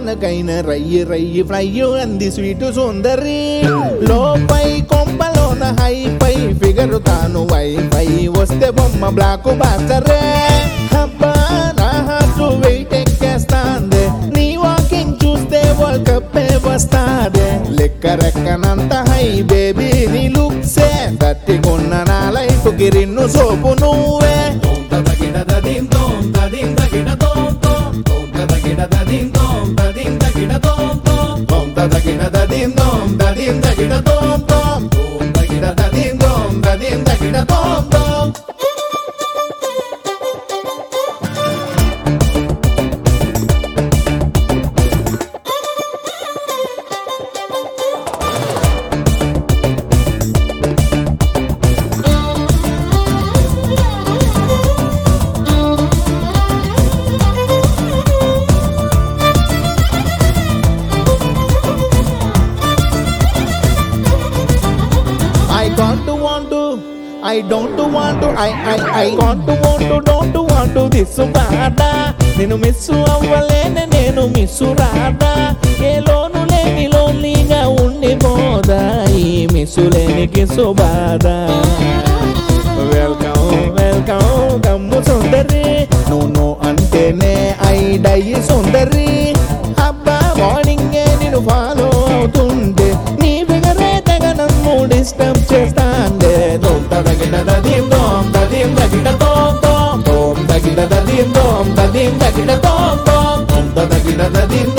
తనకైన రయ్యి రయ్యి ఫ్లై అంది స్వీటు సుందరి లోపై కొంపలోన హై పై ఫిగరు తాను వైఫై వస్తే బొమ్మ బ్లాక్ బాస్టరే అబ్బా నా హార్ట్ వెయిట్ ఎక్కేస్తాందే నీ వాకింగ్ చూస్తే వరల్డ్ కప్ వస్తాదే లెక్క రెక్కనంత హై బేబీ నీ లుక్సే దట్టికున్న నా లైఫ్ కి రిన్ను సోపు నువ్వే I got to want to I don't want to I I I got to want to don't want to this బాధ నేను మిస్ అవ్వలేనే నేను మిస్ రాదా ఏ లోను లేని లోన్లీగా ఉండిపోదా ఈ మిస్సు లేని కిసు బాధ వెల్కమ్ వెల్కమ్ కమ్ము సుందరి నువ్వు నువ్వు అంటేనే ఐడయి సుందరి అబ్బా మార్నింగే నేను ఫాలో అవుతుంటే నీ ఫిగరే తెగ నన్ను డిస్టర్బ్ చేస్తాండే దోమ్ తగిన దదీం దోమ్ దదీం తగిన దోమ్ దోమ్ దోమ్ తగిన దదీం దోమ్ దదీం తగిన దోమ్ దోమ్ దోమ్ తగిన దదీం